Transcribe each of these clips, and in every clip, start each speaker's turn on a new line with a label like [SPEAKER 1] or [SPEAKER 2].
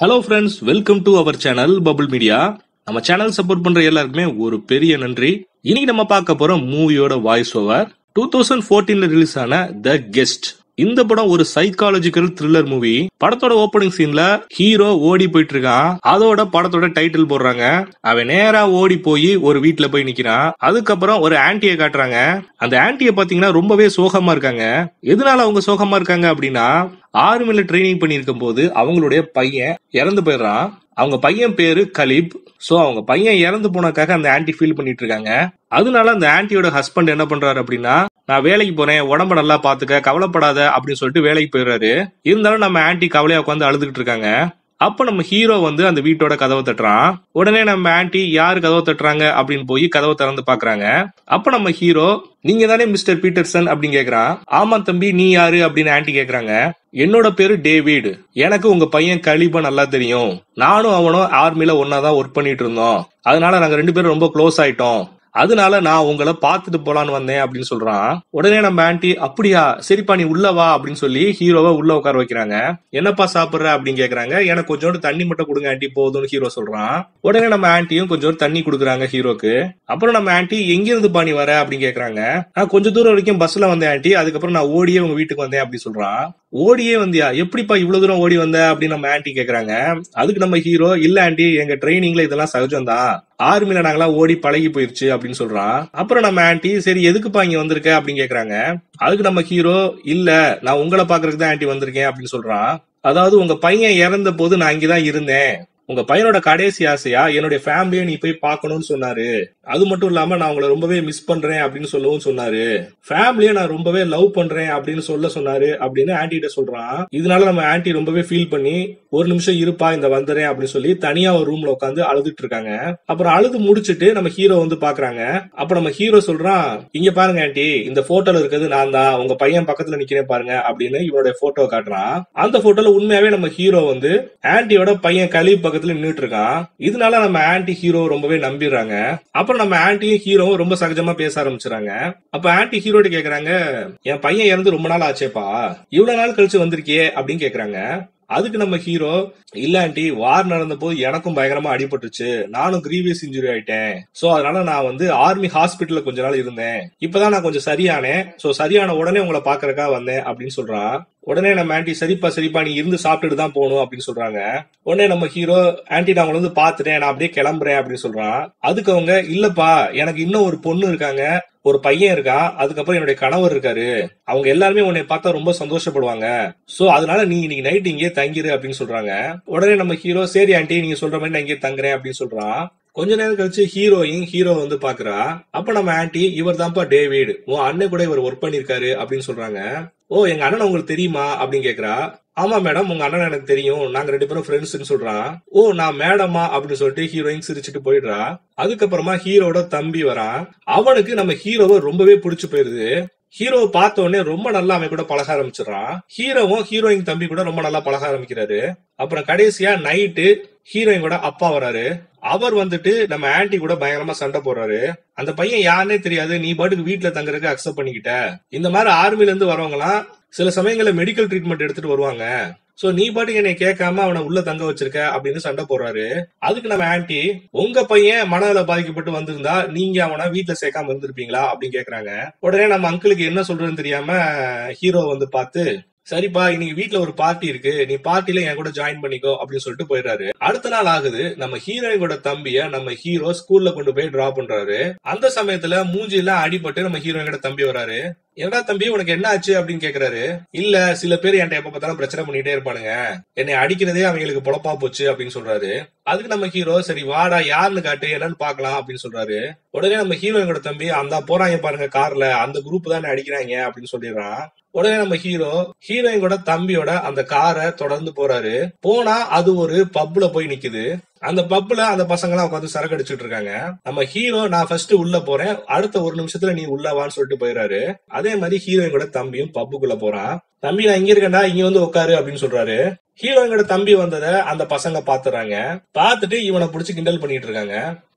[SPEAKER 1] hello friends welcome to our channel Bubble Media நம்ம channel support பண்ற எல்லாருக்குமே ஒரு பெரிய நன்றி இன்னைக்கு நம்ம பார்க்க போற மூவியோட வாய்ஸ் ஓவர் டூ தௌசண்ட் ஃபோர்டீன்ல ரிலீஸ் ஆன த கெஸ்ட் இந்த படம் ஒரு சைக்காலஜிக்கல் த்ரில்லர் மூவி படத்தோட ஓப்பனிங் சீன்ல ஹீரோ ஓடி போயிட்டு இருக்கான் அதோட படத்தோட டைட்டில் போடுறாங்க அவன் நேரா ஓடி போய் ஒரு வீட்ல போய் நிக்கிறான் அதுக்கப்புறம் ஒரு ஆன்ட்டியை காட்டுறாங்க அந்த ஆன்ட்டியை பாத்தீங்கன்னா ரொம்பவே சோகமா இருக்காங்க எதனால அவங்க சோகமா இருக்காங்க அப்படின்னா ஆர்மில ட்ரைனிங் பண்ணியிருக்கும் போது அவங்களுடைய பையன் இறந்து போயிடுறான் அவங்க பையன் பேரு கலீப் சோ அவங்க பையன் இறந்து போனக்காக அந்த ஆன்ட்டி ஃபீல் பண்ணிட்டு இருக்காங்க அதனால அந்த ஆன்ட்டியோட ஹஸ்பண்ட் என்ன பண்றாரு அப்படின்னா நான் வேலைக்கு போறேன் உடம்ப நல்லா பாத்துக்க கவலைப்படாத அப்படின்னு சொல்லிட்டு வேலைக்கு போயிடுறாரு இருந்தாலும் நம்ம ஆன்ட்டி கவலையா உட்காந்து அழுதுகிட்டு இருக்காங்க அப்ப நம்ம ஹீரோ வந்து அந்த வீட்டோட கதவை தட்டுறான் உடனே நம்ம ஆன்ட்டி யாரு கதவை தட்டுறாங்க அப்படின்னு போய் கதவை திறந்து பாக்குறாங்க அப்ப நம்ம ஹீரோ நீங்க தானே மிஸ்டர் பீட்டர்சன் அப்படின்னு கேக்குறான் ஆமா தம்பி நீ யாரு அப்படின்னு ஆன்ட்டி கேக்குறாங்க என்னோட பேரு டேவிட் எனக்கு உங்க பையன் கலிபா நல்லா தெரியும் நானும் அவனும் ஆர்மில ஒன்னாதான் ஒர்க் பண்ணிட்டு இருந்தோம் அதனால நாங்க ரெண்டு பேரும் ரொம்ப க்ளோஸ் ஆயிட்டோம் அதனால நான் உங்களை பார்த்துட்டு போலான்னு வந்தேன் அப்படின்னு சொல்றான் உடனே நம்ம ஆன்ட்டி அப்படியா சரிப்பா நீ உள்ள வா அப்படின்னு சொல்லி ஹீரோவை உள்ள உட்கார வைக்கிறாங்க என்னப்பா சாப்பிடுற அப்படின்னு கேக்குறாங்க எனக்கு கொஞ்சோண்டு தண்ணி மட்டும் கொடுங்க ஆன்ட்டி போதும்னு ஹீரோ சொல்றான் உடனே நம்ம ஆன்ட்டியும் கொஞ்சோண்டு தண்ணி கொடுக்குறாங்க ஹீரோக்கு அப்புறம் நம்ம ஆன்ட்டி எங்க இருந்து பா நீ வர அப்படின்னு கேக்குறாங்க நான் கொஞ்ச தூரம் வரைக்கும் பஸ்ல வந்தேன் ஆன்ட்டி அதுக்கப்புறம் நான் ஓடியே உங்க வீட்டுக்கு வந்தேன் அப்படின்னு சொல்றான் ஓடியே வந்தியா எப்படிப்பா இவ்வளவு தூரம் ஓடி வந்த அப்படின்னு நம்ம ஆன்ட்டி கேக்குறாங்க அதுக்கு நம்ம ஹீரோ இல்ல ஆன்ட்டி எங்க ட்ரைனிங்ல இதெல்லாம் சகஜம் தான் ஆர்மில நாங்களாம் ஓடி பழகி போயிருச்சு அப்படின்னு சொல்றான் அப்புறம் நம்ம ஆன்ட்டி சரி எதுக்குப்பா இங்க வந்திருக்க அப்படின்னு கேக்குறாங்க அதுக்கு நம்ம ஹீரோ இல்ல நான் உங்களை பாக்குறதுக்கு தான் ஆன்ட்டி வந்திருக்கேன் அப்படின்னு சொல்றான் அதாவது உங்க பையன் இறந்த போது நான் இங்கதான் இருந்தேன் உங்க பையனோட கடைசி ஆசையா என்னுடைய ஃபேமிலியை நீ போய் பார்க்கணும்னு சொன்னாரு அது மட்டும் இல்லாம நான் உங்களை ரொம்பவே மிஸ் பண்றேன் அப்படின்னு சொல்லவும் சொன்னாரு ஃபேமிலியை நான் ரொம்பவே லவ் பண்றேன் அப்படின்னு சொல்ல சொன்னாரு அப்படின்னு ஆன்டி கிட்ட சொல்றான் இதனால நம்ம ஆன்டி ரொம்பவே ஃபீல் பண்ணி ஒரு நிமிஷம் இருப்பா இந்த வந்துறேன் அப்படின்னு சொல்லி தனியா ஒரு ரூம்ல உட்காந்து அழுதுட்டு இருக்காங்க அப்புறம் அழுது முடிச்சிட்டு நம்ம ஹீரோ வந்து பாக்குறாங்க அப்ப நம்ம ஹீரோ சொல்றான் இங்க பாருங்க ஆன்டி இந்த போட்டோல இருக்கிறது நான் தான் உங்க பையன் பக்கத்துல நிக்கிறேன் பாருங்க அப்படின்னு இவனுடைய போட்டோ காட்டுறான் அந்த போட்டோல உண்மையாவே நம்ம ஹீரோ வந்து ஆன்டியோட பையன் கலீப் பக்கத்துல நின்னுட்டு இருக்கான் இதனால நம்ம ஆன்டி ஹீரோ ரொம்பவே நம்பிடுறாங்க அப்புறம் நம்ம ஆன்டியும் ஹீரோவும் ரொம்ப சகஜமா பேச ஆரம்பிச்சுறாங்க அப்ப ஆன்டி ஹீரோட்ட கேக்குறாங்க என் பையன் இறந்து ரொம்ப நாள் ஆச்சேப்பா இவ்வளவு நாள் கழிச்சு வந்திருக்கியே அப்படின்னு கேக்குறாங்க அதுக்கு நம்ம ஹீரோ இல்ல ஆண்டி வார் நடந்த போது எனக்கும் பயங்கரமா அடிபட்டுச்சு நானும் கிரீவியஸ் இன்ஜுரி ஆயிட்டேன் சோ அதனால நான் வந்து ஆர்மி ஹாஸ்பிட்டல்ல கொஞ்ச நாள் இருந்தேன் இப்பதான் நான் கொஞ்சம் சரியானேன் சோ சரியான உடனே உங்களை பாக்குறக்கா வந்தேன் அப்படின்னு சொல்றான் உடனே நம்ம ஆன்டி சரிப்பா சரிப்பா நீ இருந்து சாப்பிட்டுட்டு தான் போகணும் அப்படின்னு சொல்றாங்க உடனே நம்ம ஹீரோ ஆன்டி நான் உங்களை வந்து பாத்துட்டேன் நான் அப்படியே கிளம்புறேன் அப்படின்னு சொல்றான் அதுக்கு அவங்க இல்லப்பா எனக்கு இன்னும் ஒரு பொண்ணு இருக்காங்க ஒரு பையன் இருக்கான் அதுக்கப்புறம் என்னுடைய கணவர் இருக்காரு அவங்க எல்லாருமே உன்னை பார்த்தா ரொம்ப சந்தோஷப்படுவாங்க சோ அதனால நீ இன்னைக்கு நைட் இங்கே தங்கிரு அப்படின்னு சொல்றாங்க உடனே நம்ம ஹீரோ சரி ஆன்டி நீங்க சொல்ற மாதிரி நான் இங்கே தங்குறேன் அப்படின்னு சொல்றான் கொஞ்ச நேரம் கழிச்சு ஹீரோயின் ஹீரோ வந்து பாக்குறா அப்ப நம்ம ஆன்டி இவர் தான்ப்பா டேவிட் உன் அண்ணன் கூட இவர் ஒர்க் பண்ணிருக்காரு அப்படின்னு சொல்றாங்க ஓ எங்க அண்ணன் உங்களுக்கு தெரியுமா அப்படின்னு கேக்குறா ஆமா மேடம் உங்க அண்ணன் எனக்கு தெரியும் நாங்க ரெண்டு பேரும் ஃப்ரெண்ட்ஸ்னு சொல்றான் ஓ நான் மேடமா அப்படின்னு சொல்லிட்டு ஹீரோயின் சிரிச்சுட்டு போயிடுறா அதுக்கப்புறமா ஹீரோட தம்பி வரான் அவனுக்கு நம்ம ஹீரோவை ரொம்பவே பிடிச்சு போயிருது ஹீரோவை பார்த்த உடனே ரொம்ப நல்லா அவன் கூட பழக ஆரம்பிச்சிடறான் ஹீரோவும் ஹீரோயின் தம்பி கூட ரொம்ப நல்லா பழக ஆரம்பிக்கிறாரு அப்புறம் கடைசியா நைட்டு ஹீரோயின் கூட அப்பா வராரு அவர் வந்துட்டு நம்ம ஆன்டி கூட பயங்கரமா சண்டை போடுறாரு அந்த பையன் யாருன்னே தெரியாது நீ பாட்டுக்கு வீட்டுல தங்குறதுக்கு அக்செப்ட் பண்ணிக்கிட்ட இந்த மாதிரி ஆர்மில இருந்து வரவங்கலாம் சில சமயங்கள்ல மெடிக்கல் ட்ரீட்மெண்ட் எடுத்துட்டு வருவாங்க சோ நீ பாட்டுக்கு என்னை கேட்காம அவனை உள்ள தங்க வச்சிருக்க அப்படின்னு சண்டை போடுறாரு அதுக்கு நம்ம ஆன்டி உங்க பையன் மனநல பாதிக்கப்பட்டு வந்திருந்தா நீங்க அவனை வீட்டுல சேர்க்காம இருந்திருப்பீங்களா அப்படின்னு கேக்குறாங்க உடனே நம்ம அங்கிளுக்கு என்ன சொல்றதுன்னு தெரியாம ஹீரோ வந்து பார்த்து சரிப்பா இன்னைக்கு வீட்ல ஒரு பார்ட்டி இருக்கு நீ பார்ட்டில என் கூட ஜாயின் பண்ணிக்கோ அப்படின்னு சொல்லிட்டு போயிடுறாரு அடுத்த நாள் ஆகுது நம்ம ஹீரோயினோட தம்பிய நம்ம ஹீரோ ஸ்கூல்ல கொண்டு போய் டிரா பண்றாரு அந்த சமயத்துல மூஞ்சில அடிபட்டு நம்ம ஹீரோயினோட தம்பி வராரு என்னடா தம்பி உனக்கு என்ன ஆச்சு அப்படின்னு கேக்குறாரு இல்ல சில பேர் என்கிட்ட எப்ப பார்த்தாலும் பிரச்சனை பண்ணிட்டே இருப்பானுங்க என்னை அடிக்கிறதே அவங்களுக்கு பொழப்பா போச்சு அப்படின்னு சொல்றாரு அதுக்கு நம்ம ஹீரோ சரி வாடா யாருன்னு காட்டு என்னன்னு பாக்கலாம் அப்படின்னு சொல்றாரு உடனே நம்ம ஹீரோயினோட தம்பி அந்த போறாங்க பாருங்க கார்ல அந்த குரூப் தான் அடிக்கிறாங்க அப்படின்னு சொல்லிடுறான் உடனே நம்ம ஹீரோ ஹீரோயினோட தம்பியோட அந்த காரை தொடர்ந்து போறாரு போனா அது ஒரு பப்ல போய் நிக்குது அந்த பப்ல அந்த பசங்க எல்லாம் உட்காந்து சரக்கு அடிச்சுட்டு இருக்காங்க நம்ம ஹீரோ நான் ஃபர்ஸ்ட் உள்ள போறேன் அடுத்த ஒரு நிமிஷத்துல நீ உள்ள வான்னு சொல்லிட்டு போயிடுறாரு அதே மாதிரி ஹீரோயினோட தம்பியும் பப்புக்குள்ள போறான் தம்பி நான் இங்க இருக்கேன்டா இங்க வந்து உட்காரு அப்படின்னு சொல்றாரு ஹீரோயினோட தம்பி வந்தத அந்த பசங்க பாத்துறாங்க பாத்துட்டு இவனை புடிச்சு கிண்டல் பண்ணிட்டு இருக்காங்க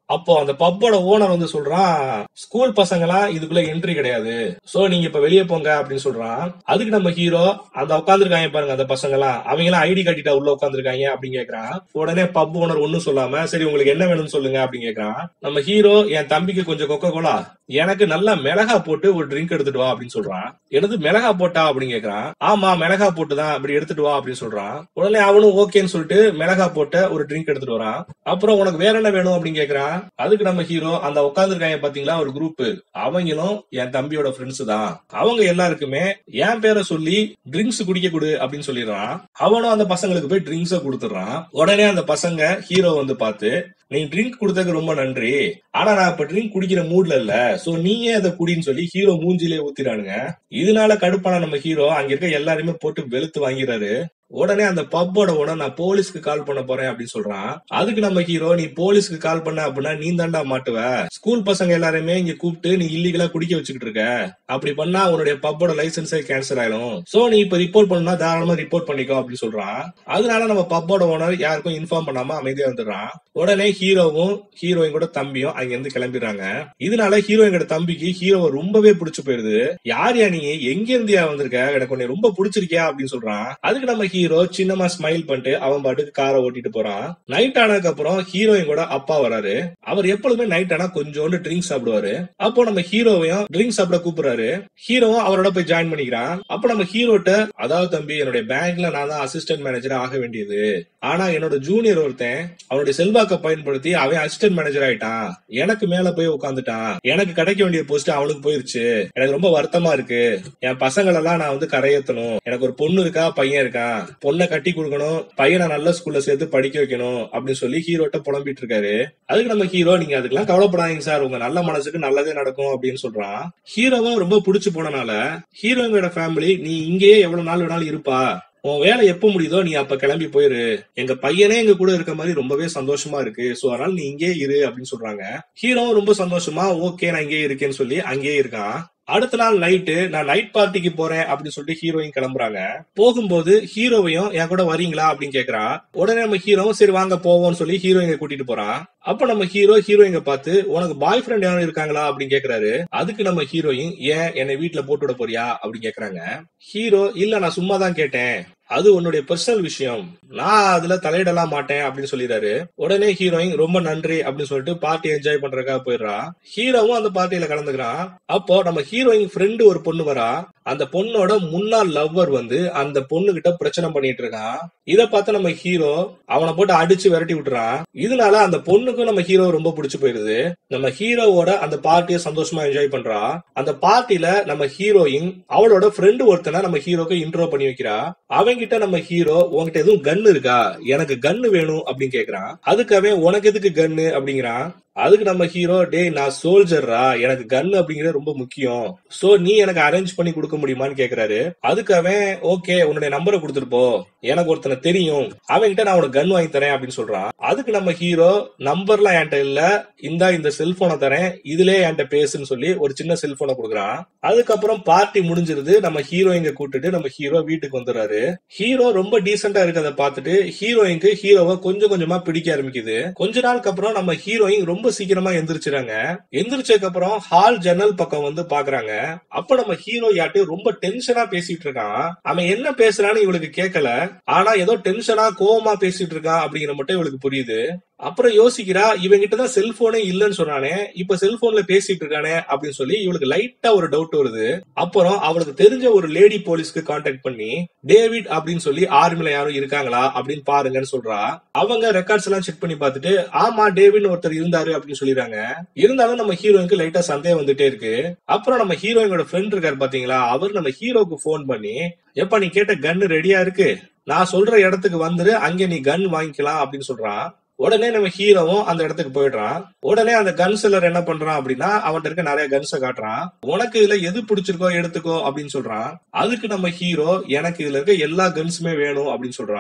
[SPEAKER 1] அப்போ அந்த பப்போட ஓனர் வந்து சொல்றான் ஸ்கூல் பசங்கலாம் இதுக்குள்ள என்ட்ரி கிடையாது சோ நீங்க இப்ப வெளியே போங்க அப்படின்னு சொல்றான் அதுக்கு நம்ம ஹீரோ அந்த உட்காந்துருக்காங்க பாருங்க அந்த பசங்க எல்லாம் அவங்க எல்லாம் ஐடி காட்டிட்டா உள்ள உட்காந்துருக்காங்க அப்படின்னு கேக்குறான் உடனே பப் ஓனர் ஒண்ணும் சொல்லாம சரி உங்களுக்கு என்ன வேணும்னு சொல்லுங்க அப்படின்னு கேக்குறான் நம்ம ஹீரோ என் தம்பிக்கு கொஞ்சம் கொக்கோ கோலா எனக்கு நல்லா மிளகா போட்டு ஒரு ட்ரிங்க் எடுத்துட்டு வா அப்படின்னு சொல்றான் எனது மிளகா போட்டா அப்படின்னு கேக்குறான் ஆமா மிளகா போட்டு தான் அப்படி எடுத்துட்டு வா அப்படின்னு சொல்றான் உடனே அவனும் ஓகேன்னு சொல்லிட்டு மிளகா போட்ட ஒரு ட்ரிங்க் எடுத்துட்டு வரான் அப்புறம் உனக்கு வேற என்ன வேணும் அப்படின்னு கேக்குறான் அதுக்கு நம்ம ஹீரோ அந்த உட்காந்துருக்காங்க பாத்தீங்களா ஒரு குரூப் அவங்களும் என் தம்பியோட ஃப்ரெண்ட்ஸ் தான் அவங்க எல்லாருக்குமே என் பேரை சொல்லி ட்ரிங்க்ஸ் குடிக்க கொடு அப்படின்னு சொல்லிடுறான் அவனும் அந்த பசங்களுக்கு போய் ட்ரிங்க்ஸ கொடுத்துடுறான் உடனே அந்த பசங்க ஹீரோ வந்து பார்த்து நீ ட்ரிங்க் கொடுத்ததுக்கு ரொம்ப நன்றி ஆனா நான் இப்ப ட்ரிங்க் குடிக்கிற மூட்ல இல்ல சோ நீயே அதை குடின்னு சொல்லி ஹீரோ மூஞ்சிலே ஊத்திறானுங்க இதனால கடுப்பான நம்ம ஹீரோ அங்க இருக்க எல்லாருமே போட்டு வெளுத்து வாங்கிறாரு உடனே அந்த பப்போட உடனே நான் போலீஸ்க்கு கால் பண்ண போறேன் அப்படின்னு சொல்றான் அதுக்கு நம்ம ஹீரோ நீ போலீஸ்க்கு கால் பண்ண அப்படின்னா நீ தாண்டா மாட்டுவ ஸ்கூல் பசங்க எல்லாருமே இங்க கூப்பிட்டு நீ இல்லீகலா குடிக்க வச்சுக்கிட்டு இருக்க அப்படி பண்ணா உன்னுடைய பப்போட லைசன்ஸே கேன்சல் ஆயிடும் சோ நீ இப்ப ரிப்போர்ட் பண்ணா தாராளமா ரிப்போர்ட் பண்ணிக்கோ அப்படின்னு சொல்றான் அதனால நம்ம பப்போட ஓனர் யாருக்கும் இன்ஃபார்ம் பண்ணாம அமைதியா வந்துடுறான் உடனே ஹீரோவும் ஹீரோயின் கூட தம்பியும் அங்க இருந்து கிளம்பிடுறாங்க இதனால ஹீரோயினோட தம்பிக்கு ஹீரோவை ரொம்பவே பிடிச்சு போயிருது யார் யா நீ எங்க இருந்தியா வந்திருக்க எனக்கு உன்னை ரொம்ப பிடிச்சிருக்கியா அப்படின்னு சொல்றான் அதுக்கு நம்ம ஹீரோ சின்னமா ஸ்மைல் பண்ணிட்டு அவன் பாட்டுக்கு காரை ஓட்டிட்டு போறான் நைட் ஆனதுக்கு அப்புறம் ஹீரோயின் கூட அப்பா வராரு அவர் எப்பொழுதுமே நைட் ஆனா கொஞ்சோண்டு ட்ரிங்க்ஸ் சாப்பிடுவாரு அப்போ நம்ம ஹீரோவையும் ட்ரிங்க்ஸ் சாப்பிட கூப்பிடுறாரு ஹீரோவும் அவரோட போய் ஜாயின் பண்ணிக்கிறான் அப்ப நம்ம ஹீரோட்ட அதாவது தம்பி என்னுடைய பேங்க்ல நான் தான் அசிஸ்டன்ட் மேனேஜர் ஆக வேண்டியது ஆனா என்னோட ஜூனியர் ஒருத்தன் அவனுடைய செல்வாக்க பயன்படுத்தி அவன் அசிஸ்டன்ட் மேனேஜர் ஆயிட்டான் எனக்கு மேல போய் உட்காந்துட்டான் எனக்கு கிடைக்க வேண்டிய போஸ்ட் அவனுக்கு போயிருச்சு எனக்கு ரொம்ப வருத்தமா இருக்கு என் பசங்களெல்லாம் நான் வந்து கரையேத்தணும் எனக்கு ஒரு பொண்ணு இருக்கா பையன் இருக்கான் பொண்ணை கட்டி கொடுக்கணும் பையனை நல்ல ஸ்கூல்ல சேர்த்து படிக்க வைக்கணும் அப்படின்னு சொல்லி ஹீரோட்ட புலம்பிட்டு இருக்காரு அதுக்கு நம்ம ஹீரோ நீங்க அதுக்கெல்லாம் கவலைப்படாதீங்க சார் உங்க நல்ல மனசுக்கு நல்லதே நடக்கும் அப்படின்னு சொல்றான் ஹீரோவும் ரொம்ப பிடிச்சு போனனால ஹீரோங்களோட ஃபேமிலி நீ இங்கேயே எவ்வளவு நாள் வேணாலும் இருப்பா உன் வேலை எப்ப முடியுதோ நீ அப்ப கிளம்பி போயிரு எங்க பையனே எங்க கூட இருக்க மாதிரி ரொம்பவே சந்தோஷமா இருக்கு சோ அதனால நீ இங்கே இரு அப்படின்னு சொல்றாங்க ஹீரோவும் ரொம்ப சந்தோஷமா ஓகே நான் இங்கே இருக்கேன்னு சொல்லி அங்கேயே இருக்கான் அடுத்த நாள் நைட்டு நான் நைட் பார்ட்டிக்கு போறேன் அப்படின்னு சொல்லிட்டு ஹீரோயின் கிளம்புறாங்க போகும்போது ஹீரோவையும் என் கூட வரீங்களா அப்படின்னு கேக்குறான் உடனே நம்ம ஹீரோவும் சரி வாங்க போவோம்னு சொல்லி ஹீரோயினை கூட்டிட்டு போறான் அப்ப நம்ம ஹீரோ ஹீரோயிங்க பார்த்து உனக்கு பாய் ஃப்ரெண்ட் யாரும் இருக்காங்களா அப்படின்னு கேக்குறாரு அதுக்கு நம்ம ஹீரோயின் ஏன் என்னை வீட்டுல போட்டு விட போறியா அப்படின்னு கேக்குறாங்க ஹீரோ இல்ல நான் சும்மா தான் கேட்டேன் அது உன்னுடைய பர்சனல் விஷயம் நான் அதுல தலையிடலாம் மாட்டேன் அப்படின்னு சொல்லிடுறாரு உடனே ஹீரோயின் ரொம்ப நன்றி அப்படின்னு சொல்லிட்டு பார்ட்டி என்ஜாய் பண்றதுக்காக போயிடுறா ஹீரோவும் அந்த பார்ட்டியில கலந்துக்கிறான் அப்போ நம்ம ஹீரோயின் ஃப்ரெண்டு ஒரு பொண்ணு வரா அந்த பொண்ணோட முன்னாள் லவ்வர் வந்து அந்த பொண்ணு கிட்ட பிரச்சனை பண்ணிட்டு இருக்கான் இத பார்த்து நம்ம ஹீரோ அவனை போட்டு அடிச்சு விரட்டி விட்டுறான் இதனால அந்த பொண்ணுக்கும் நம்ம ஹீரோ ரொம்ப பிடிச்சு போயிருது நம்ம ஹீரோவோட அந்த பார்ட்டியை சந்தோஷமா என்ஜாய் பண்றா அந்த பார்ட்டில நம்ம ஹீரோயின் அவளோட ஃப்ரெண்டு ஒருத்தனை நம்ம ஹீரோக்கு இன்ட்ரோ பண்ணி வைக்கிறா அவன்கிட்ட நம்ம ஹீரோ உன்கிட்ட எதுவும் கன் இருக்கா எனக்கு கன்னு வேணும் அப்படின்னு கேக்குறான் அதுக்கு அவன் உனக்கு எதுக்கு கன்னு அப்படிங்கிறான் அதுக்கு நம்ம ஹீரோ டேய் நான் சோல்ஜர்ரா எனக்கு கன் அப்படிங்கறது ரொம்ப முக்கியம் சோ நீ எனக்கு அரேஞ்ச் பண்ணி கொடுக்க முடியுமான்னு கேக்குறாரு அதுக்கு அவன் ஓகே உன்னுடைய நம்பரை கொடுத்துட்டு போ எனக்கு ஒருத்தனை தெரியும் அவன்கிட்ட நான் உனக்கு கன் வாங்கி தரேன் அப்படின்னு சொல்றான் அதுக்கு நம்ம ஹீரோ நம்பர்லாம் என்கிட்ட இல்ல இந்தா இந்த செல்போனை தரேன் இதுலயே என்கிட்ட பேசுன்னு சொல்லி ஒரு சின்ன செல்போனை கொடுக்குறான் அதுக்கப்புறம் பார்ட்டி முடிஞ்சிருது நம்ம ஹீரோயிங்க கூட்டிட்டு நம்ம ஹீரோ வீட்டுக்கு வந்துடுறாரு ஹீரோ ரொம்ப டீசெண்டா இருக்கிறத பார்த்துட்டு ஹீரோயினுக்கு ஹீரோவை கொஞ்சம் கொஞ்சமா பிடிக்க ஆரம்பிக்குது கொஞ்ச நாளுக்கு அப்புறம் நம்ம ஹீரோயின் ரொம்ப சீக்கிரமா எந்திரிச்சிறாங்க எந்திரிச்சதுக்கு அப்புறம் ஹால் ஜன்னல் பக்கம் வந்து பாக்குறாங்க அப்ப நம்ம ஹீரோ யார்ட்டு ரொம்ப டென்ஷனா பேசிட்டு இருக்கான் அவன் என்ன பேசுறான்னு இவளுக்கு கேட்கல ஆனா ஏதோ டென்ஷனா கோவமா பேசிட்டு இருக்கான் அப்படிங்கிற மட்டும் இவளுக்கு புரியுது அப்புறம் யோசிக்கிறா இவன் கிட்டதான் செல்போனே இல்லன்னு சொன்னானே இப்ப செல்போன்ல பேசிட்டு இருக்கானே அப்படின்னு சொல்லி இவளுக்கு லைட்டா ஒரு டவுட் வருது அப்புறம் அவளுக்கு தெரிஞ்ச ஒரு லேடி போலீஸ்க்கு கான்டாக்ட் பண்ணி டேவிட் அப்படின்னு சொல்லி ஆர்மில யாரும் இருக்காங்களா அப்படின்னு பாருங்கன்னு சொல்றா அவங்க ரெக்கார்ட்ஸ் எல்லாம் செக் பண்ணி பார்த்துட்டு ஆமா டேவிட் ஒருத்தர் இருந்தாரு அப்படின்னு சொல்லிடுறாங்க இருந்தாலும் நம்ம ஹீரோயினுக்கு லைட்டா சந்தேகம் வந்துட்டே இருக்கு அப்புறம் நம்ம ஹீரோயினோட ஃப்ரெண்ட் இருக்காரு பாத்தீங்களா அவர் நம்ம ஹீரோக்கு போன் பண்ணி எப்ப நீ கேட்ட கன் ரெடியா இருக்கு நான் சொல்ற இடத்துக்கு வந்துரு அங்க நீ கன் வாங்கிக்கலாம் அப்படின்னு சொல்றான் உடனே நம்ம ஹீரோவும் அந்த இடத்துக்கு போயிடுறான் உடனே அந்த கன் செல்லர் என்ன பண்றான் அப்படின்னா அவன்கிட்ட இருக்க நிறைய கன்ஸை காட்டுறான் உனக்கு இதுல எது பிடிச்சிருக்கோ எடுத்துக்கோ அப்படின்னு சொல்றான் அதுக்கு நம்ம ஹீரோ எனக்கு இதுல இருக்க எல்லா கன்ஸுமே வேணும் அப்படின்னு சொல்றான்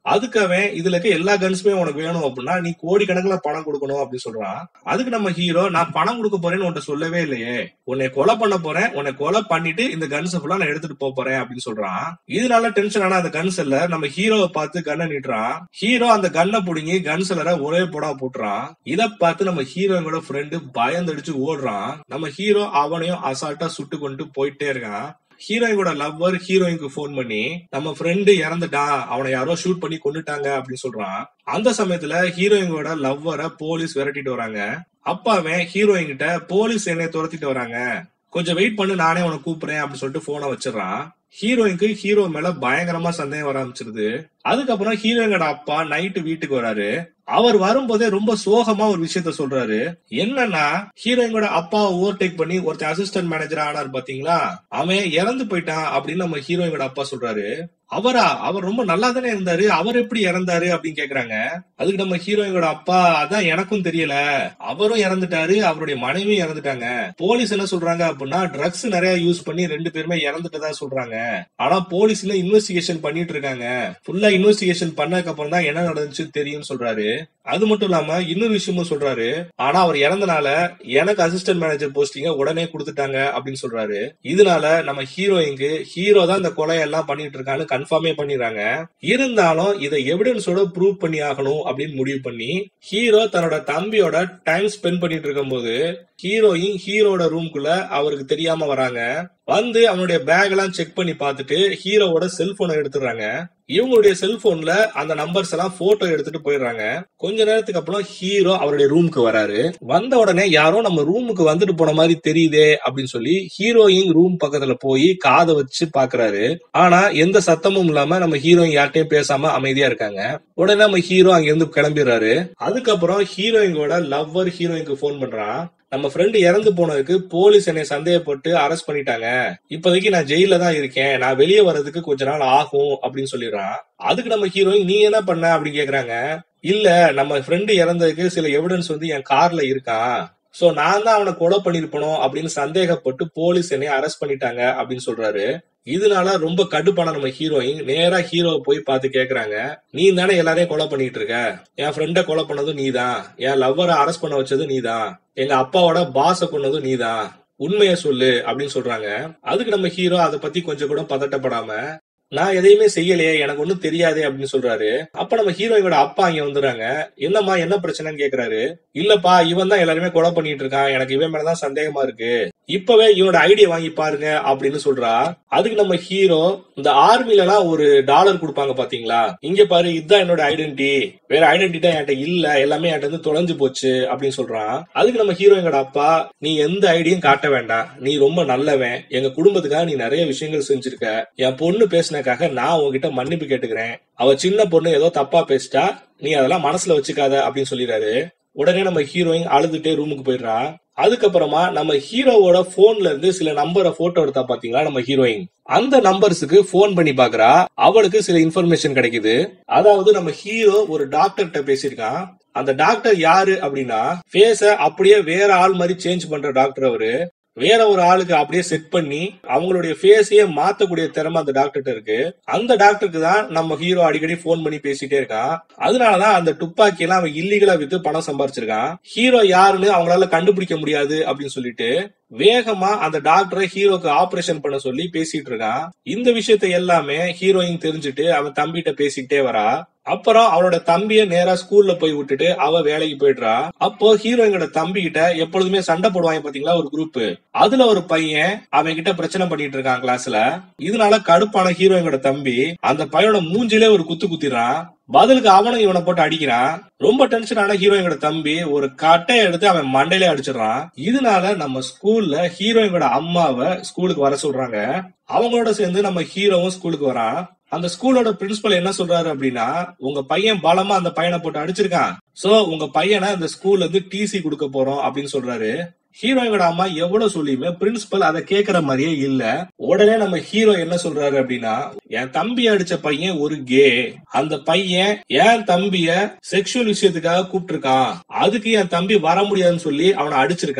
[SPEAKER 1] அதுக்கு அவன் இதுல இருக்க எல்லா கன்ஸுமே உனக்கு வேணும் அப்படின்னா நீ கோடி கணக்குல பணம் கொடுக்கணும் அப்படின்னு சொல்றான் அதுக்கு நம்ம ஹீரோ நான் பணம் கொடுக்க போறேன்னு உன்ட்ட சொல்லவே இல்லையே உன்னை கொலை பண்ண போறேன் உன்னை கொலை பண்ணிட்டு இந்த கன்ஸ் ஃபுல்லா நான் எடுத்துட்டு போப் போறேன் அப்படின்னு சொல்றான் இதனால டென்ஷன் ஆன அந்த கன்ஸ் இல்ல நம்ம ஹீரோவை பார்த்து கண்ணை நீட்டுறான் ஹீரோ அந்த கண்ணை புடுங்கி கன் செல்லரை ஒரே போடா போட்டுறான் இத பார்த்து நம்ம ஹீரோவோட ஃப்ரெண்டு பயந்தடிச்சு ஓடுறான் நம்ம ஹீரோ அவனையும் அசால்ட்டா சுட்டு கொண்டு போயிட்டே இருக்கான் ஹீரோயினோட லவ்வர் ஹீரோயினுக்கு ஃபோன் பண்ணி நம்ம ஃப்ரெண்டு இறந்துட்டான் அவனை யாரோ ஷூட் பண்ணி கொண்டுட்டாங்க அப்படின்னு சொல்றான் அந்த சமயத்துல ஹீரோயினோட லவ்வரை போலீஸ் விரட்டிட்டு வராங்க அப்ப அவன் ஹீரோயின் கிட்ட போலீஸ் என்னை துரத்திட்டு வராங்க கொஞ்சம் வெயிட் பண்ணு நானே உன கூப்பிடுறேன் அப்படின்னு சொல்லிட்டு போனை வச்சிடறான் ஹீரோயினுக்கு ஹீரோ மேல பயங்கரமா சந்தேகம் வர ஆரம்பிச்சிருது அதுக்கப்புறம் ஹீரோயினோட அப்பா நைட்டு வீட்டுக்கு வராரு அவர் வரும்போதே ரொம்ப சோகமா ஒரு விஷயத்த சொல்றாரு என்னன்னா ஹீரோயினோட அப்பாவை ஓவர்டேக் பண்ணி ஒருத்தர் அசிஸ்டன்ட் மேனேஜர் ஆனார் பாத்தீங்களா அவன் இறந்து போயிட்டான் அப்படின்னு நம்ம ஹீரோயினோட அப்பா சொல்றாரு அவரா அவர் ரொம்ப நல்லா தானே இருந்தாரு அவர் எப்படி இறந்தாரு அப்படின்னு கேக்குறாங்க அதுக்கு நம்ம ஹீரோயினோட அப்பா அதான் எனக்கும் தெரியல அவரும் இறந்துட்டாரு அவருடைய மனைவியும் இறந்துட்டாங்க போலீஸ் என்ன சொல்றாங்க அப்படின்னா ட்ரக்ஸ் நிறைய யூஸ் பண்ணி ரெண்டு பேருமே இறந்துட்டதா சொல்றாங்க ஆனா போலீஸ்ல இன்வெஸ்டிகேஷன் பண்ணிட்டு இருக்காங்க ஃபுல்லா இன்வெஸ்டிகேஷன் பண்ணதுக்கு அப்புறம் தான் என்ன நடந்துச்சு தெரியும்னு சொல்றாரு அது மட்டும் இல்லாம இன்னொரு விஷயமும் சொல்றாரு ஆனா அவர் இறந்தனால எனக்கு அசிஸ்டன்ட் மேனேஜர் போஸ்டிங்க உடனே கொடுத்துட்டாங்க அப்படின்னு சொல்றாரு இதனால நம்ம ஹீரோயினுக்கு ஹீரோ தான் இந்த கொலையெல்லாம் பண்ணிட்டு இருக்கான்னு கன்ஃபார்மே பண்ணிடுறாங்க இருந்தாலும் இதை எவிடன்ஸோட ப்ரூவ் பண்ணி ஆகணும் அப்படின்னு முடிவு பண்ணி ஹீரோ தன்னோட தம்பியோட டைம் ஸ்பெண்ட் பண்ணிட்டு இருக்கும்போது ஹீரோயின் ஹீரோட ரூம்குள்ள அவருக்கு தெரியாம வராங்க வந்து அவனுடைய பேக் எல்லாம் செக் பண்ணி பார்த்துட்டு ஹீரோவோட செல்போனை எடுத்துடுறாங்க இவங்களுடைய செல்போன்ல அந்த நம்பர்ஸ் எல்லாம் போட்டோ எடுத்துட்டு போயிடுறாங்க கொஞ்ச நேரத்துக்கு அப்புறம் ஹீரோ அவருடைய ரூமுக்கு வராரு வந்த உடனே யாரோ நம்ம ரூமுக்கு வந்துட்டு போன மாதிரி தெரியுதே அப்படின்னு சொல்லி ஹீரோயின் ரூம் பக்கத்துல போய் காதை வச்சு பாக்குறாரு ஆனா எந்த சத்தமும் இல்லாம நம்ம ஹீரோயின் யார்ட்டையும் பேசாம அமைதியா இருக்காங்க உடனே நம்ம ஹீரோ அங்க இருந்து கிளம்பிடுறாரு அதுக்கப்புறம் ஹீரோயினோட லவ்வர் ஹீரோயினுக்கு போன் பண்றான் நம்ம ஃப்ரெண்டு இறந்து போனதுக்கு போலீஸ் என்னை சந்தேகப்பட்டு அரெஸ்ட் பண்ணிட்டாங்க இப்போதைக்கு நான் ஜெயில தான் இருக்கேன் நான் வெளியே வர்றதுக்கு கொஞ்ச நாள் ஆகும் அப்படின்னு சொல்லிடுறான் அதுக்கு நம்ம ஹீரோயின் நீ என்ன பண்ண அப்படின்னு கேக்குறாங்க இல்ல நம்ம ஃப்ரெண்டு இறந்ததுக்கு சில எவிடன்ஸ் வந்து என் கார்ல இருக்கான் சோ நான் தான் அவனை கொலை பண்ணிருப்பனோ அப்படின்னு சந்தேகப்பட்டு போலீஸ் என்னை அரெஸ்ட் பண்ணிட்டாங்க அப்படின்னு சொல்றாரு இதனால ரொம்ப கடுப்பான நம்ம ஹீரோயின் நேரா ஹீரோவை போய் பார்த்து கேக்குறாங்க நீ தானே எல்லாரையும் கொலை பண்ணிட்டு இருக்க என் ஃப்ரெண்ட கொலை பண்ணதும் நீதான் என் லவ்வரை அரெஸ்ட் பண்ண வச்சதும் நீதான் எங்க அப்பாவோட பாஸ கொன்னதும் நீதான் உண்மைய சொல்லு அப்படின்னு சொல்றாங்க அதுக்கு நம்ம ஹீரோ அதை பத்தி கொஞ்சம் கூட பதட்டப்படாம நான் எதையுமே செய்யலையே எனக்கு ஒண்ணும் தெரியாதே அப்படின்னு சொல்றாரு அப்ப நம்ம ஹீரோயினோட அப்பா இங்க வந்துடுறாங்க என்னம்மா என்ன பிரச்சனைன்னு கேக்குறாரு இல்லப்பா இவன் தான் எல்லாருமே கொலை பண்ணிட்டு இருக்கான் எனக்கு இவன் மேலதான் சந்தேகமா இருக்கு இப்பவே இவனோட ஐடியா வாங்கி பாருங்க அப்படின்னு சொல்றா அதுக்கு நம்ம ஹீரோ இந்த ஆர்மில எல்லாம் ஒரு டாலர் கொடுப்பாங்க பாத்தீங்களா இங்க பாரு இதுதான் என்னோட ஐடென்டி வேற ஐடென்டிட்டா என்கிட்ட இல்ல எல்லாமே என்கிட்ட இருந்து தொலைஞ்சு போச்சு அப்படின்னு சொல்றான் அதுக்கு நம்ம ஹீரோயினோட அப்பா நீ எந்த ஐடியும் காட்ட வேண்டாம் நீ ரொம்ப நல்லவன் எங்க குடும்பத்துக்காக நீ நிறைய விஷயங்கள் செஞ்சிருக்க என் பொண்ணு பேசினக்காக நான் உன்கிட்ட மன்னிப்பு கேட்டுக்கிறேன் அவ சின்ன பொண்ணு ஏதோ தப்பா பேசிட்டா நீ அதெல்லாம் மனசுல வச்சுக்காத அப்படின்னு சொல்லிடுறாரு உடனே நம்ம ஹீரோயின் அழுதுட்டே ரூமுக்கு போயிடுறா அதுக்கப்புறமா நம்ம ஹீரோவோட போன்ல இருந்து சில நம்பரை போட்டோ எடுத்தா பாத்தீங்களா நம்ம ஹீரோயின் அந்த நம்பர்ஸுக்கு போன் பண்ணி பாக்குறா அவளுக்கு சில இன்ஃபர்மேஷன் கிடைக்குது அதாவது நம்ம ஹீரோ ஒரு டாக்டர்கிட்ட பேசியிருக்கான் அந்த டாக்டர் யாரு அப்படின்னா ஃபேஸ அப்படியே வேற ஆள் மாதிரி சேஞ்ச் பண்ற டாக்டர் அவரு வேற ஒரு ஆளுக்கு அப்படியே செட் பண்ணி அவங்களுடைய ஃபேஸையே மாத்தக்கூடிய திறமை அந்த டாக்டர்கிட்ட இருக்கு அந்த டாக்டருக்கு தான் நம்ம ஹீரோ அடிக்கடி போன் பண்ணி பேசிட்டே இருக்கான் அதனாலதான் அந்த துப்பாக்கி எல்லாம் அவன் இல்லீகலா வித்து பணம் சம்பாரிச்சிருக்கான் ஹீரோ யாருன்னு அவங்களால கண்டுபிடிக்க முடியாது அப்படின்னு சொல்லிட்டு வேகமா அந்த டாக்டரை ஹீரோக்கு ஆபரேஷன் பண்ண சொல்லி பேசிட்டு இருக்கான் இந்த விஷயத்த எல்லாமே ஹீரோயின் தெரிஞ்சுட்டு அவன் தம்பிகிட்ட பேசிக்கிட்டே வரா அப்புறம் அவளோட தம்பிய நேரா ஸ்கூல்ல போய் விட்டுட்டு அவ வேலைக்கு போயிடுறா அப்போ ஹீரோயினோட தம்பி கிட்ட எப்பொழுதுமே சண்டை போடுவாங்க பாத்தீங்களா ஒரு குரூப் அதுல ஒரு பையன் அவன் கிட்ட பிரச்சனை பண்ணிட்டு இருக்கான் கிளாஸ்ல இதனால கடுப்பான ஹீரோயினோட தம்பி அந்த பையனோட மூஞ்சிலே ஒரு குத்து குத்திடுறான் பதிலுக்கு அவனும் இவனை போட்டு அடிக்கிறான் ரொம்ப டென்ஷனான ஹீரோயினோட தம்பி ஒரு கட்டையை எடுத்து அவன் மண்டையிலே அடிச்சிடறான் இதனால நம்ம ஸ்கூல்ல ஹீரோயினோட அம்மாவை ஸ்கூலுக்கு வர சொல்றாங்க அவங்களோட சேர்ந்து நம்ம ஹீரோவும் ஸ்கூலுக்கு வரான் அந்த ஸ்கூலோட பிரின்சிபல் என்ன சொல்றாரு அப்படின்னா உங்க பையன் பலமா அந்த பையனை போட்டு அடிச்சிருக்கான் சோ உங்க பையனை இந்த ஸ்கூல்ல இருந்து டிசி கொடுக்க போறோம் அப்படின்னு சொல்றாரு ஹீரோயினோட அம்மா எவ்வளவு சொல்லியுமே பிரின்சிபல் அதை கேக்குற மாதிரியே இல்ல உடனே நம்ம ஹீரோ என்ன சொல்றாரு அப்படின்னா என் தம்பி அடிச்ச பையன் ஒரு கே அந்த பையன் என் தம்பிய செக்ஷுவல் விஷயத்துக்காக கூப்பிட்டு இருக்கான் அதுக்கு என் தம்பி வர முடியாதுன்னு சொல்லி அவனை அடிச்சிருக்கான்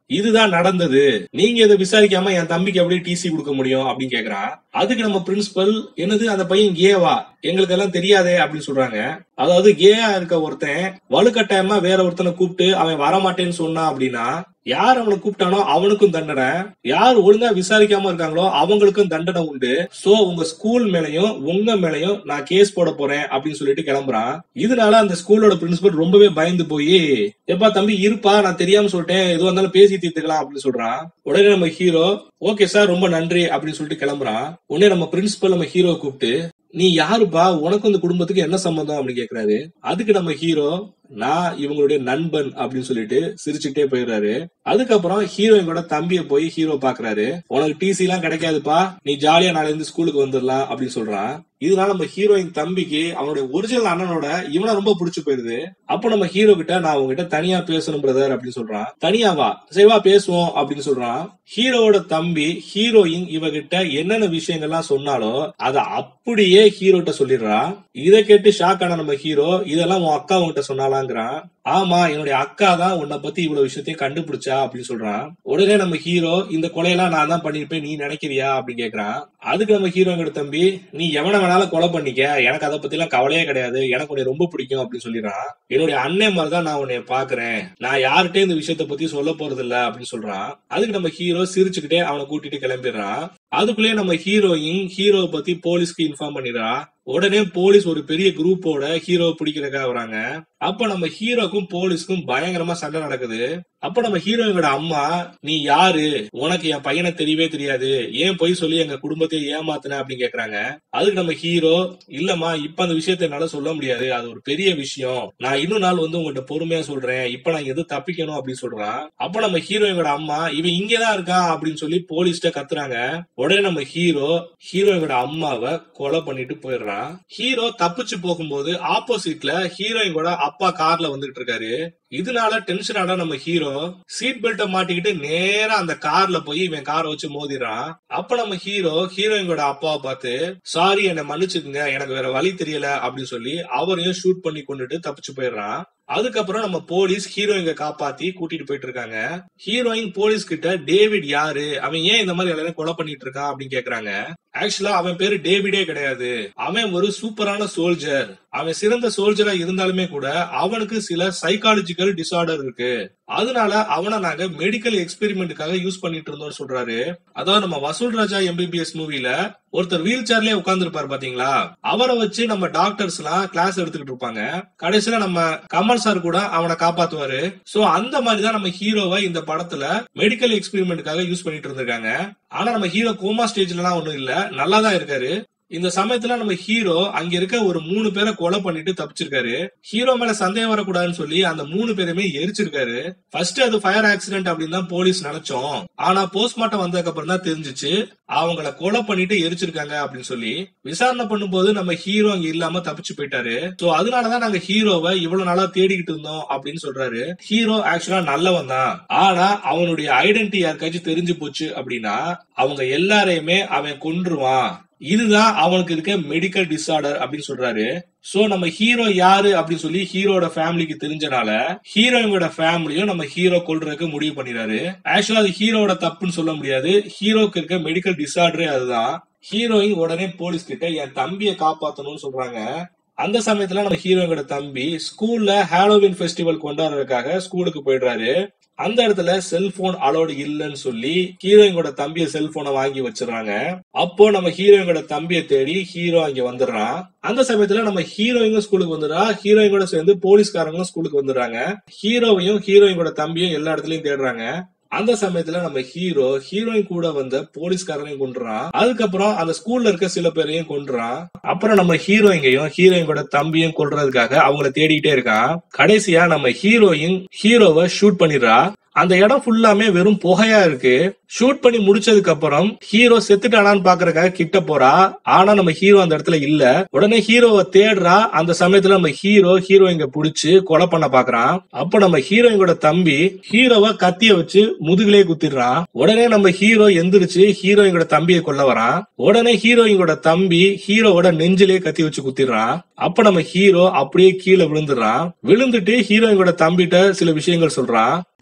[SPEAKER 1] இதுதான் நடந்தது நீங்க இதை விசாரிக்காம என் தம்பிக்கு எப்படி டிசி கொடுக்க முடியும் அப்படின்னு கேக்குறான் அதுக்கு நம்ம பிரின்சிபல் என்னது அந்த பையன் கேவா எங்களுக்கு எல்லாம் தெரியாதே அப்படின்னு சொல்றாங்க அதாவது கேயா இருக்க ஒருத்தன் வலுக்கட்டாயமா வேற ஒருத்தனை கூப்பிட்டு அவன் வரமாட்டேன்னு சொன்னான் அப்படின்னா யார் அவனை கூப்பிட்டானோ அவனுக்கும் தண்டனை யார் ஒழுங்கா விசாரிக்காம இருக்காங்களோ அவங்களுக்கும் தண்டனை உண்டு சோ உங்க ஸ்கூல் மேலயும் உங்க மேலயும் நான் கேஸ் போட போறேன் அப்படின்னு சொல்லிட்டு கிளம்புறான் இதனால அந்த ஸ்கூலோட பிரின்சிபல் ரொம்பவே பயந்து போய் எப்பா தம்பி இருப்பா நான் தெரியாம சொல்லிட்டேன் எதுவும் இருந்தாலும் பேசி தீர்த்துக்கலாம் அப்படின்னு சொல்றான் உடனே நம்ம ஹீரோ ஓகே சார் ரொம்ப நன்றி அப்படின்னு சொல்லிட்டு கிளம்புறான் உடனே நம்ம பிரின்சிபல் நம்ம ஹீரோ கூப்பிட்டு நீ யாருப்பா உனக்கும் இந்த குடும்பத்துக்கு என்ன சம்பந்தம் அப்படின்னு கேக்குறாரு அதுக்கு நம்ம ஹீரோ நான் இவங்களுடைய நண்பன் அப்படின்னு சொல்லிட்டு சிரிச்சுட்டே போயிடுறாரு அதுக்கப்புறம் ஹீரோயினோட தம்பிய போய் ஹீரோ பாக்குறாரு உனக்கு டிசி எல்லாம் கிடைக்காதுப்பா நீ ஜாலியா நாளை இருந்து ஸ்கூலுக்கு வந்துடலாம் அப்படின்னு சொல்றான் இதனால நம்ம ஹீரோயின் தம்பிக்கு அவனுடைய ஒரிஜினல் அண்ணனோட இவனை ரொம்ப பிடிச்சு போயிருது அப்போ நம்ம ஹீரோ கிட்ட நான் உங்ககிட்ட தனியா பேசணும் பிரதர் அப்படின்னு சொல்றான் தனியாவா சரிவா பேசுவோம் அப்படின்னு சொல்றான் ஹீரோவோட தம்பி ஹீரோயின் இவகிட்ட என்னென்ன விஷயங்கள்லாம் சொன்னாலோ அத அப்படியே ஹீரோட்ட சொல்லிடுறான் இதை கேட்டு ஷாக் ஆன நம்ம ஹீரோ இதெல்லாம் உன் அக்கா உன்கிட்ட சொன்னாலாங்கிறான் ஆமா என்னுடைய அக்கா தான் உன்னை பத்தி இவ்வளவு விஷயத்தையும் கண்டுபிடிச்சா அப்படின்னு சொல்றான் உடனே நம்ம ஹீரோ இந்த கொலையெல்லாம் நான் தான் பண்ணிருப்பேன் நீ நினைக்கிறியா அப்படின்னு கேக்குறான் அதுக்கு நம்ம ஹீரோங்கிட்ட தம்பி நீ எவனை வேணாலும் கொலை பண்ணிக்க எனக்கு அதை பத்தி எல்லாம் கவலையே கிடையாது எனக்கு உன்னை ரொம்ப பிடிக்கும் அப்படின்னு சொல்லிடுறான் என்னுடைய அண்ணன் மாதிரி தான் நான் உன்னை பாக்குறேன் நான் யார்கிட்டயும் இந்த விஷயத்த பத்தி சொல்ல போறது இல்ல அப்படின்னு சொல்றான் அதுக்கு நம்ம ஹீரோ சிரிச்சுக்கிட்டே அவனை கூட்டிட்டு கிளம்பிடுறான் அதுக்குள்ளேயே நம்ம ஹீரோயின் ஹீரோவை பத்தி போலீஸ்க்கு இன்ஃபார்ம் பண்ணிடுறா உடனே போலீஸ் ஒரு பெரிய குரூப்போட ஹீரோவை பிடிக்கிறதுக்காக வராங்க அப்ப நம்ம ஹீரோக்கும் போலீஸ்க்கும் பயங்கரமா சண்டை நடக்குது அப்ப நம்ம ஹீரோயினோட அம்மா நீ யாரு உனக்கு என் பையனை தெரியவே தெரியாது ஏன் போய் சொல்லி எங்க குடும்பத்தை ஏமாத்தின அப்படின்னு கேக்குறாங்க அதுக்கு நம்ம ஹீரோ இல்லம்மா இப்ப அந்த விஷயத்த என்னால சொல்ல முடியாது அது ஒரு பெரிய விஷயம் நான் இன்னும் நாள் வந்து உங்கள்ட்ட பொறுமையா சொல்றேன் இப்ப நான் எது தப்பிக்கணும் அப்படின்னு சொல்றான் அப்ப நம்ம ஹீரோயினோட அம்மா இவன் இங்கதான் இருக்கான் அப்படின்னு சொல்லி போலீஸ்ட கத்துறாங்க உடனே நம்ம ஹீரோ ஹீரோயினோட அம்மாவை கொலை பண்ணிட்டு போயிடுறான் ஹீரோ தப்பிச்சு போகும்போது ஆப்போசிட்ல ஹீரோயினோட அப்பா கார்ல வந்துகிட்டு இருக்காரு இதனால டென்ஷன் ஆன நம்ம ஹீரோ சீட் பெல்ட்டை மாட்டிக்கிட்டு நேரா அந்த கார்ல போய் இவன் காரை வச்சு மோதிடுறான் அப்ப நம்ம ஹீரோ ஹீரோயினோட அப்பாவை பார்த்து சாரி என்னை மன்னிச்சுக்குங்க எனக்கு வேற வழி தெரியல அப்படின்னு சொல்லி அவரையும் ஷூட் பண்ணி கொண்டுட்டு தப்பிச்சு போயிடுறான் அதுக்கப்புறம் நம்ம போலீஸ் ஹீரோயிங்க காப்பாத்தி கூட்டிட்டு போயிட்டு இருக்காங்க ஹீரோயின் போலீஸ் கிட்ட டேவிட் யாரு அவன் ஏன் இந்த மாதிரி எல்லாரும் கொலை பண்ணிட்டு இருக்கான் அப்படின்னு கேக்குறாங்க ஆக்சுவலா அவன் பேரு டேவிடே கிடையாது அவன் ஒரு சூப்பரான சோல்ஜர் அவன் சிறந்த சோல்ஜரா இருந்தாலுமே கூட அவனுக்கு சில சைக்காலஜிக்கல் டிசார்டர் இருக்கு அதனால அவனை நாங்க மெடிக்கல் எக்ஸ்பெரிமெண்ட்டுக்காக யூஸ் பண்ணிட்டு இருந்தோம்னு சொல்றாரு அதாவது நம்ம வசூல் ராஜா எம்பிபிஎஸ் மூவில ஒருத்தர் வீல் சேர்லயே உட்கார்ந்து இருப்பாரு பாத்தீங்களா அவரை வச்சு நம்ம டாக்டர்ஸ் எல்லாம் கிளாஸ் எடுத்துக்கிட்டு இருப்பாங்க கடைசியில நம்ம கமல் சார் கூட அவனை காப்பாத்துவாரு சோ அந்த மாதிரி தான் நம்ம ஹீரோவை இந்த படத்துல மெடிக்கல் எக்ஸ்பெரிமெண்ட்டுக்காக யூஸ் பண்ணிட்டு இருந்திருக்காங்க ஆனா நம்ம ஹீரோ கோமா ஸ்டேஜ்ல எல்லாம் ஒண்ணும் இல்ல நல்லா தான் இருக்காரு இந்த சமயத்துல நம்ம ஹீரோ அங்க இருக்க ஒரு மூணு பேரை கொலை பண்ணிட்டு தப்பிச்சிருக்காரு ஹீரோ மேல சந்தேகம் வரக்கூடாதுன்னு சொல்லி அந்த மூணு பேருமே எரிச்சிருக்காரு ஃபர்ஸ்ட் அது ஃபயர் ஆக்சிடென்ட் அப்படின்னு தான் போலீஸ் நினைச்சோம் ஆனா போஸ்ட்மார்ட்டம் வந்ததுக்கு அப்புறம் தான் தெரிஞ்சுச்சு அவங்கள கொலை பண்ணிட்டு எரிச்சிருக்காங்க அப்படின்னு சொல்லி விசாரணை பண்ணும்போது நம்ம ஹீரோ அங்க இல்லாம தப்பிச்சு போயிட்டாரு சோ அதனாலதான் நாங்க ஹீரோவை இவ்வளவு நாளா தேடிக்கிட்டு இருந்தோம் அப்படின்னு சொல்றாரு ஹீரோ ஆக்சுவலா நல்லவன் தான் ஆனா அவனுடைய ஐடென்டிட்டி யாருக்காச்சும் தெரிஞ்சு போச்சு அப்படின்னா அவங்க எல்லாரையுமே அவன் கொன்றுவான் இதுதான் அவனுக்கு இருக்க மெடிக்கல் டிசார்டர் அப்படின்னு சொல்றாரு சோ நம்ம ஹீரோ யாரு அப்படின்னு சொல்லி ஹீரோட ஃபேமிலிக்கு தெரிஞ்சனால ஹீரோயினோட ஃபேமிலியும் நம்ம ஹீரோ கொல்றதுக்கு முடிவு பண்ணிடுறாரு ஆக்சுவலா அது ஹீரோட தப்புன்னு சொல்ல முடியாது ஹீரோக்கு இருக்க மெடிக்கல் டிசார்டரே அதுதான் ஹீரோயின் உடனே போலீஸ் கிட்ட என் தம்பியை காப்பாத்தணும்னு சொல்றாங்க அந்த சமயத்துல நம்ம ஹீரோயினோட தம்பி ஸ்கூல்ல ஹாலோவின் ஃபெஸ்டிவல் கொண்டாடுறதுக்காக ஸ்கூலுக்கு போயிடுறாரு அந்த இடத்துல செல்போன் அலோடு இல்லைன்னு சொல்லி ஹீரோயினோட தம்பிய செல்போனை வாங்கி வச்சிடறாங்க அப்போ நம்ம ஹீரோயினோட தம்பியை தேடி ஹீரோ அங்க வந்துடுறான் அந்த சமயத்துல நம்ம ஹீரோயினும் ஸ்கூலுக்கு வந்துடுறா ஹீரோயினோட சேர்ந்து போலீஸ்காரங்களும் ஸ்கூலுக்கு வந்துடுறாங்க ஹீரோவையும் ஹீரோயினோட தம்பியும் எல்லா இடத்துலயும் தேடுறாங்க அந்த சமயத்துல நம்ம ஹீரோ ஹீரோயின் கூட வந்த போலீஸ்காரனையும் கொண்டுறான் அதுக்கப்புறம் அந்த ஸ்கூல்ல இருக்க சில பேரையும் கொண்டுறான் அப்புறம் நம்ம ஹீரோயிங்கையும் ஹீரோயினோட தம்பியும் கொல்றதுக்காக அவங்கள தேடிக்கிட்டே இருக்கான் கடைசியா நம்ம ஹீரோயின் ஹீரோவை ஷூட் பண்ணிடுறா அந்த இடம் ஃபுல்லாமே வெறும் புகையா இருக்கு ஷூட் பண்ணி முடிச்சதுக்கு அப்புறம் ஹீரோ செத்துட்டானான்னு பாக்குறதுக்காக கிட்ட போறா ஆனா நம்ம ஹீரோ அந்த இடத்துல இல்ல உடனே ஹீரோவை தேடுறா அந்த சமயத்துல நம்ம ஹீரோ ஹீரோயிங்க புடிச்சு கொலை பண்ண பாக்குறான் அப்ப நம்ம ஹீரோயினோட தம்பி ஹீரோவை கத்திய வச்சு முதுகிலே குத்திடுறான் உடனே நம்ம ஹீரோ எந்திரிச்சு ஹீரோயினோட தம்பியை கொல்ல வரான் உடனே ஹீரோயினோட தம்பி ஹீரோவோட நெஞ்சிலே கத்தி வச்சு குத்திடுறான் அப்ப நம்ம ஹீரோ அப்படியே கீழே விழுந்துடுறான் விழுந்துட்டு ஹீரோயினோட தம்பிட்ட சில விஷயங்கள் சொல்றான்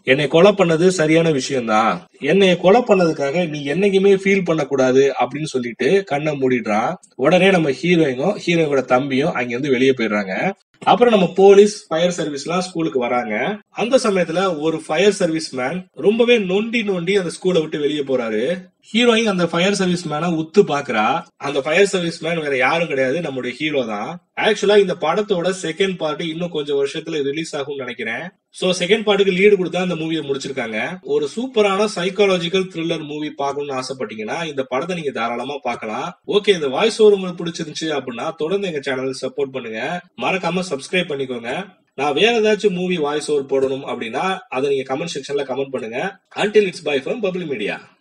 [SPEAKER 1] என்னை கொலை பண்ணது சரியான விஷயம்தான் என்னை கொலை பண்ணதுக்காக நீ என்னைக்குமே ஃபீல் பண்ணக்கூடாது அப்படின்னு சொல்லிட்டு கண்ணை மூடிடுறான் உடனே நம்ம ஹீரோயினும் ஹீரோயினோட தம்பியும் அங்க இருந்து வெளியே போயிடுறாங்க அப்புறம் நம்ம போலீஸ் ஃபயர் சர்வீஸ் எல்லாம் ஸ்கூலுக்கு வராங்க அந்த சமயத்துல ஒரு ஃபயர் சர்வீஸ் மேன் ரொம்பவே நொண்டி நொண்டி அந்த ஸ்கூலை விட்டு வெளியே போறாரு ஹீரோயின் அந்த ஃபயர் சர்வீஸ் மேனை உத்து பாக்குறா அந்த ஃபயர் சர்வீஸ் மேன் வேற யாரும் கிடையாது நம்மளுடைய ஹீரோ தான் ஆக்சுவலா இந்த படத்தோட செகண்ட் பார்ட் இன்னும் கொஞ்சம் வருஷத்துல ரிலீஸ் ஆகும்னு நினைக்கிறேன் சோ செகண்ட் பார்ட்டுக்கு லீடு கொடுத்தா அந்த மூவியை முடிச்சிருக்காங்க ஒரு சூப்பரான சைக்காலஜிக்கல் த்ரில்லர் மூவி பார்க்கணும்னு ஆசைப்பட்டீங்கன்னா இந்த படத்தை நீங்க தாராளமா பார்க்கலாம் ஓகே இந்த வாய்ஸ் ஓவர் உங்களுக்கு பிடிச்சிருந்துச்சு அப்படின்னா தொடர்ந்து எங்க சேனல் சப்போர்ட் பண்ணுங்க மறக்காம சப்ஸ்கிரைப் பண்ணிக்கோங்க நான் வேற ஏதாச்சும் மூவி வாய்ஸ் ஓவர் போடணும் அப்படின்னா அதை நீங்க கமெண்ட் செக்ஷன்ல கமெண்ட் பண்ணுங்க until it's bye from Bubbly media